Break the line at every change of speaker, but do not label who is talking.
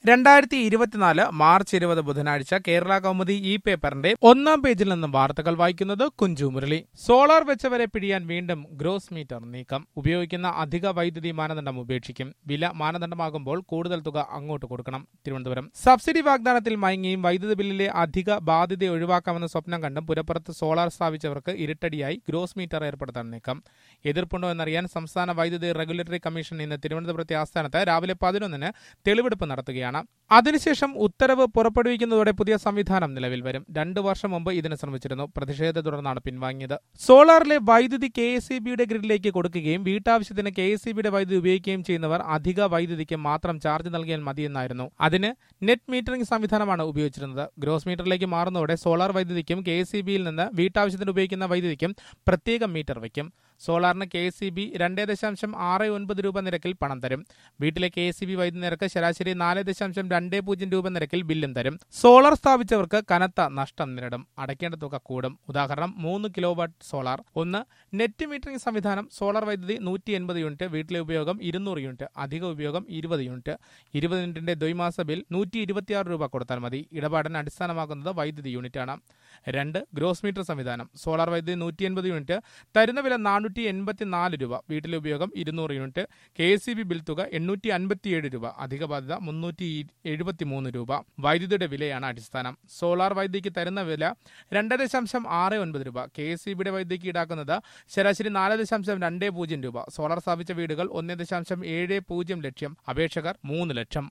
രണ്ടായിരത്തി ഇരുപത്തിനാല് മാർച്ച് ഇരുപത് ബുധനാഴ്ച കേരള കൗമുദി ഇ പേപ്പറിന്റെ ഒന്നാം പേജിൽ നിന്നും വാർത്തകൾ വായിക്കുന്നത് കുഞ്ചു മുരളി സോളാർ വെച്ചവരെ പിടിയാൻ വീണ്ടും ഗ്രോസ് മീറ്റർ നീക്കം ഉപയോഗിക്കുന്ന അധിക വൈദ്യുതി മാനദണ്ഡം ഉപേക്ഷിക്കും വില മാനദണ്ഡമാകുമ്പോൾ കൂടുതൽ തുക അങ്ങോട്ട് കൊടുക്കണം തിരുവനന്തപുരം സബ്സിഡി വാഗ്ദാനത്തിൽ മയങ്ങിയും വൈദ്യുതി ബില്ലിലെ അധിക ബാധ്യത ഒഴിവാക്കാമെന്ന സ്വപ്നം കണ്ടും പുരപ്പുറത്ത് സോളാർ സ്ഥാപിച്ചവർക്ക് ഇരുട്ടടിയായി ഗ്രോസ് മീറ്റർ ഏർപ്പെടുത്താൻ നീക്കം എതിർപ്പുണ്ടോ എന്നറിയാൻ സംസ്ഥാന വൈദ്യുതി റെഗുലേറ്ററി കമ്മീഷൻ ഇന്ന് തിരുവനന്തപുരത്തെ ആസ്ഥാനത്ത് രാവിലെ പതിനൊന്നിന് തെളിവെടുപ്പ് നടത്തുകയാണ് അതിനുശേഷം ഉത്തരവ് പുറപ്പെടുവിക്കുന്നതോടെ പുതിയ സംവിധാനം നിലവിൽ വരും രണ്ടു വർഷം മുമ്പ് ഇതിന് ശ്രമിച്ചിരുന്നു പ്രതിഷേധത്തെ തുടർന്നാണ് പിൻവാങ്ങിയത് സോളാറിലെ വൈദ്യുതി കെ എസ് ബിയുടെ ഗ്രിഡിലേക്ക് കൊടുക്കുകയും വീട്ടാവശ്യത്തിന് കെ എസ് ബിയുടെ വൈദ്യുതി ഉപയോഗിക്കുകയും ചെയ്യുന്നവർ അധിക വൈദ്യുതിക്ക് മാത്രം ചാർജ് നൽകിയാൽ മതിയെന്നായിരുന്നു അതിന് നെറ്റ് മീറ്ററിംഗ് സംവിധാനമാണ് ഉപയോഗിച്ചിരുന്നത് ഗ്രോസ് മീറ്ററിലേക്ക് മാറുന്നതോടെ സോളാർ വൈദ്യുതിക്കും കെ എസ് ബിയിൽ നിന്ന് വീട്ടാവശ്യത്തിന് ഉപയോഗിക്കുന്ന വൈദ്യുതിക്കും പ്രത്യേക മീറ്റർ വയ്ക്കും സോളാറിന് കെ എസ് ബി രണ്ട് ദശാംശം ആറ് ഒൻപത് രൂപ നിരക്കിൽ പണം തരും വീട്ടിലെ കെ എസ് ബി വൈദ്യുതി നിരക്ക് ശരാശരി നാല് ദശാംശം രണ്ട് പൂജ്യം രൂപ നിരക്കിൽ ബില്ലും തരും സോളാർ സ്ഥാപിച്ചവർക്ക് കനത്ത നഷ്ടം നേരിടും അടയ്ക്കേണ്ട തുക കൂടും ഉദാഹരണം മൂന്ന് കിലോ വാട്ട് സോളാർ ഒന്ന് നെറ്റ് മീറ്ററിംഗ് സംവിധാനം സോളാർ വൈദ്യുതി നൂറ്റി എൺപത് യൂണിറ്റ് വീട്ടിലെ ഉപയോഗം ഇരുന്നൂറ് യൂണിറ്റ് അധിക ഉപയോഗം ഇരുപത് യൂണിറ്റ് ഇരുപത് യൂണിറ്റിന്റെ ദ്വൈമാസ ബിൽ നൂറ്റി ഇരുപത്തിയാറ് രൂപ കൊടുത്താൽ മതി ഇടപാടിന് അടിസ്ഥാനമാക്കുന്നത് വൈദ്യുതി യൂണിറ്റാണ് രണ്ട് ഗ്രോസ് മീറ്റർ സംവിധാനം സോളാർ വൈദ്യുതി നൂറ്റി എൺപത് യൂണിറ്റ് തരുന്ന വില നാനൂറ്റി എൺപത്തി നാല് രൂപ വീട്ടിലെ ഉപയോഗം ഇരുന്നൂറ് unit K S C B bill തുക എണ്ണൂറ്റി അൻപത്തിയേഴ് രൂപ അധിക ബാധ്യത മുന്നൂറ്റി എഴുപത്തി മൂന്ന് രൂപ വൈദ്യുതിയുടെ വിലയാണ് അടിസ്ഥാനം സോളാർ വൈദ്യുതിക്ക് തരുന്ന വില രണ്ട് ദശാംശം ആറ് ഒൻപത് രൂപ കെ എസ് സി ബിയുടെ വൈദ്യുതിക്ക് ഈടാക്കുന്നത് ശരാശരി നാല് ദശാംശം രണ്ട് പൂജ്യം രൂപ സോളാർ സ്ഥാപിച്ച വീടുകൾ ഒന്ന് ദശാംശം ഏഴ് പൂജ്യം ലക്ഷം അപേക്ഷകർ മൂന്ന് ലക്ഷം